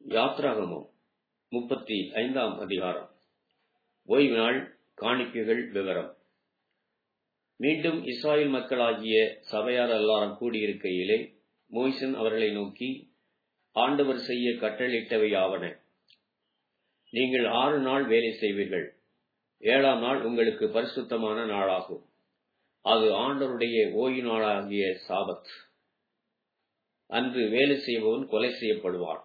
யாத்ராகமம் முப்பத்தி ஐந்தாம் அதிகாரம் ஓய்வு நாள் காணிக்கைகள் விவரம் மீண்டும் இஸ்ராயல் மக்களாகிய சபையார் எல்லாரும் கூடியிருக்கையிலே மோய்சன் அவர்களை நோக்கி ஆண்டவர் செய்ய கட்டளிட்டவை ஆவன நீங்கள் ஆறு நாள் வேலை செய்வீர்கள் ஏழாம் நாள் உங்களுக்கு பரிசுத்தமான நாளாகும் அது ஆண்டவருடைய ஓய்வு நாளாகிய சாபத் அன்று வேலை செய்பவன் கொலை செய்யப்படுவான்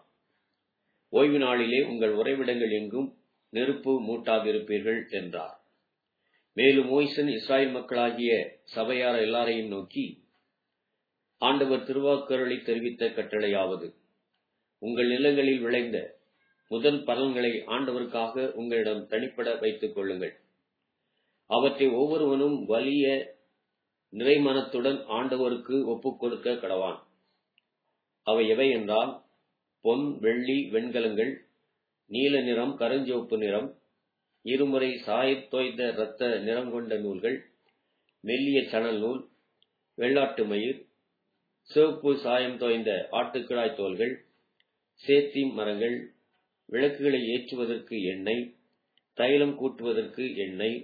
ஓய்வு நாளிலே உங்கள் உறைவிடங்கள் எங்கும் நெருப்பு மூட்டாதிருப்பீர்கள் என்றார் மேலும் மோய்சன் இஸ்ராயல் மக்களாகிய சபையார் எல்லாரையும் நோக்கி ஆண்டவர் திருவாக்கருளை தெரிவித்த கட்டளையாவது உங்கள் நிலங்களில் விளைந்த முதல் பலன்களை ஆண்டவருக்காக உங்களிடம் தனிப்பட வைத்துக் கொள்ளுங்கள் அவற்றை ஒவ்வொருவனும் வலிய நிறைமனத்துடன் ஆண்டவருக்கு ஒப்புக் கொடுக்க கடவான் அவை எவை என்றால் பொன் வெள்ளி வெண்கலங்கள் நீல நிறம் கருஞ்சிவப்பு நிறம் இருமுறை சாயத் தோய்ந்த இரத்த நிறம் கொண்ட நூல்கள் மெல்லிய சணல் நூல் வெள்ளாட்டு மயிர் சிவப்பு சாயம் தோய்ந்த ஆட்டுக்கிழாய் தோல்கள் சேத்திம் மரங்கள் விளக்குகளை ஏற்றுவதற்கு எண்ணெய் தைலம் கூட்டுவதற்கு எண்ணெய்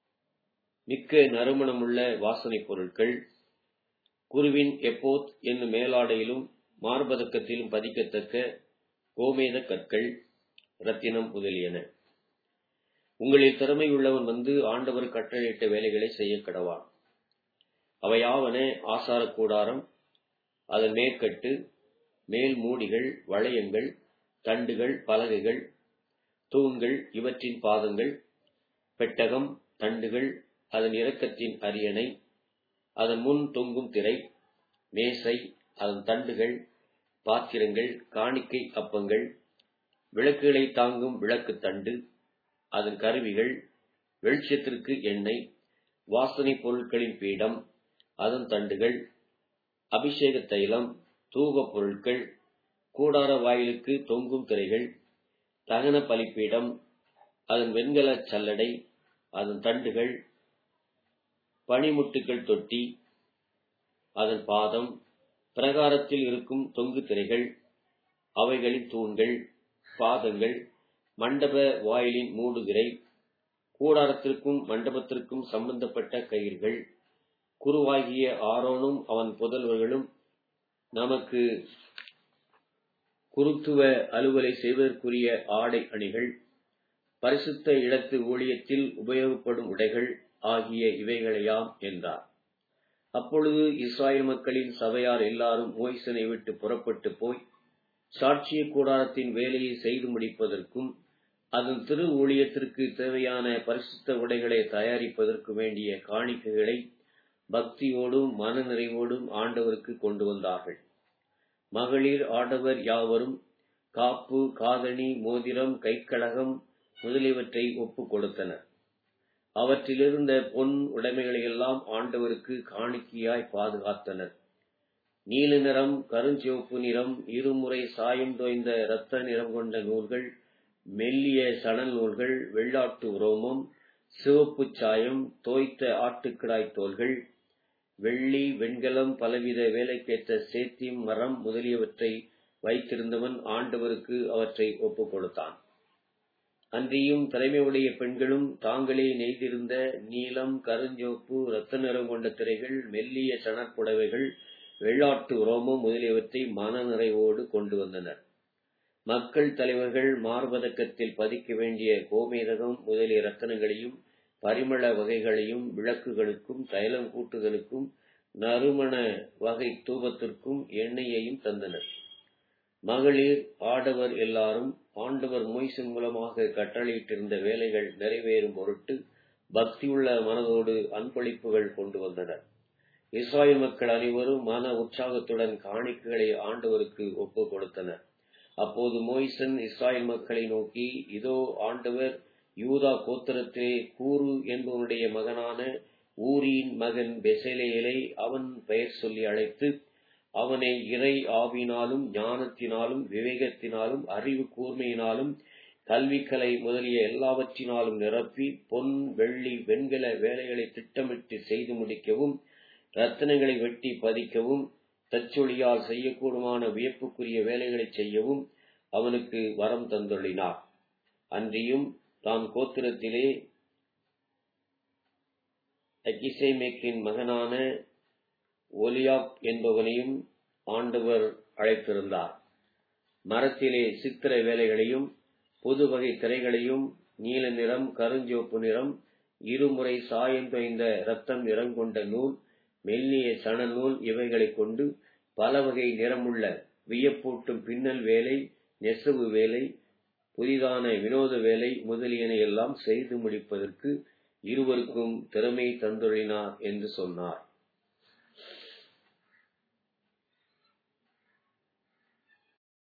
மிக்க நறுமணமுள்ள வாசனைப் பொருட்கள் குருவின் எப்போத் என்னும் மேலாடையிலும் மார்பதக்கத்திலும் பதிக்கத்தக்க கோமேத கற்கள் ரத்தினம் முதலியன உங்களில் திறமை உள்ளவன் வந்து ஆண்டவர் கட்டளையிட்ட வேலைகளை செய்ய கடவான் அவையாவன ஆசார கூடாரம் அதன் மேற்கட்டு மேல் மூடிகள் வளையங்கள் தண்டுகள் பலகைகள் தூண்கள் இவற்றின் பாதங்கள் பெட்டகம் தண்டுகள் அதன் இறக்கத்தின் அரியணை அதன் முன் தொங்கும் திரை மேசை அதன் தண்டுகள் பாத்திரங்கள் காணிக்கை அப்பங்கள் விளக்குகளை தாங்கும் விளக்கு தண்டு அதன் கருவிகள் வெளிச்சத்திற்கு எண்ணெய் வாசனை பொருட்களின் பீடம் அதன் தண்டுகள் அபிஷேக தைலம் தூபப் பொருட்கள் கூடார வாயிலுக்கு தொங்கும் திரைகள் தகன பலிப்பீடம் அதன் வெண்கல சல்லடை அதன் தண்டுகள் பனிமுட்டுக்கள் தொட்டி அதன் பாதம் பிரகாரத்தில் இருக்கும் தொங்கு திரைகள் அவைகளின் தூண்கள் பாதங்கள் மண்டப வாயிலின் மூடுதிரை கூடாரத்திற்கும் மண்டபத்திற்கும் சம்பந்தப்பட்ட கயிர்கள் குருவாகிய ஆரோனும் அவன் புதல்வர்களும் நமக்கு குருத்துவ அலுவலை செய்வதற்குரிய ஆடை அணிகள் பரிசுத்த இடத்து ஊழியத்தில் உபயோகப்படும் உடைகள் ஆகிய இவைகளையாம் என்றார் அப்பொழுது இஸ்ராயல் மக்களின் சபையார் எல்லாரும் மோய்சனை விட்டு புறப்பட்டு போய் சாட்சிய கூடாரத்தின் வேலையை செய்து முடிப்பதற்கும் அதன் திரு ஊழியத்திற்கு தேவையான பரிசுத்த உடைகளை தயாரிப்பதற்கு வேண்டிய காணிக்கைகளை பக்தியோடும் மன நிறைவோடும் ஆண்டவருக்கு கொண்டு வந்தார்கள் மகளிர் ஆடவர் யாவரும் காப்பு காதணி மோதிரம் கைக்கழகம் முதலியவற்றை ஒப்புக் கொடுத்தனர் அவற்றிலிருந்த பொன் உடைமைகளையெல்லாம் ஆண்டவருக்கு காணிக்கையாய் பாதுகாத்தனர் நீல நிறம் கருஞ்சிவப்பு நிறம் இருமுறை சாயம் தோய்ந்த இரத்த நிறம் கொண்ட நூல்கள் மெல்லிய சணல் நூல்கள் வெள்ளாட்டு உரோமம் சிவப்பு சாயம் தோய்த்த ஆட்டுக்கிடாய் தோல்கள் வெள்ளி வெண்கலம் பலவித வேலைக்கேற்ற சேத்தியம் மரம் முதலியவற்றை வைத்திருந்தவன் ஆண்டவருக்கு அவற்றை ஒப்புக் கொடுத்தான் அன்றியும் திறமையுடைய பெண்களும் தாங்களே நெய்திருந்த நீலம் கருஞ்சோப்பு இரத்த நிறம் கொண்ட திரைகள் மெல்லிய சணற்புடவைகள் வெள்ளாட்டு உரோமம் முதலியவற்றை மன நிறைவோடு கொண்டு வந்தனர் மக்கள் தலைவர்கள் மார்பதக்கத்தில் பதிக்க வேண்டிய கோமேதகம் முதலிய ரத்தனங்களையும் பரிமள வகைகளையும் விளக்குகளுக்கும் தைலம் கூட்டுதலுக்கும் நறுமண வகை தூபத்திற்கும் எண்ணெயையும் தந்தனர் மகளிர் ஆடவர் எல்லாரும் ஆண்டவர் மொய்சன் மூலமாக கட்டளையிட்டிருந்த வேலைகள் நிறைவேறும் பொருட்டு பக்தியுள்ள மனதோடு அன்பளிப்புகள் கொண்டு வந்தனர் இஸ்ராயல் மக்கள் அனைவரும் மன உற்சாகத்துடன் காணிக்கைகளை ஆண்டவருக்கு ஒப்புக் கொடுத்தனர் அப்போது மோய்சன் இஸ்ராயல் மக்களை நோக்கி இதோ ஆண்டவர் யூதா கோத்திரத்திலே கூறு என்பவனுடைய மகனான ஊரியின் மகன் பெசலேயலை அவன் பெயர் சொல்லி அழைத்து அவனை இறை ஆவினாலும் ஞானத்தினாலும் விவேகத்தினாலும் அறிவு கூர்மையினாலும் கல்விக்கலை முதலிய எல்லாவற்றினாலும் நிரப்பி பொன் வெள்ளி வெண்கல வேலைகளை திட்டமிட்டு செய்து முடிக்கவும் ரத்தினங்களை வெட்டி பதிக்கவும் தச்சொலியால் செய்யக்கூடுமான வியப்புக்குரிய வேலைகளை செய்யவும் அவனுக்கு வரம் தந்தொழினார் அன்றியும் தான் கோத்திரத்திலே அகிசேமேக்கின் மகனான ஒலியாப் என்பவனையும் ஆண்டவர் அழைத்திருந்தார் மரத்திலே சித்திர வேலைகளையும் புது வகை திரைகளையும் நீல நிறம் கருஞ்சிவப்பு நிறம் இருமுறை சாயம் தோய்ந்த ரத்தம் நிறம் கொண்ட நூல் மெல்லிய சண நூல் இவைகளைக் கொண்டு பல வகை நிறமுள்ள வியப்பூட்டும் பின்னல் வேலை நெசவு வேலை புதிதான வினோத வேலை முதலியன எல்லாம் செய்து முடிப்பதற்கு இருவருக்கும் திறமை தந்தொழினார் என்று சொன்னார்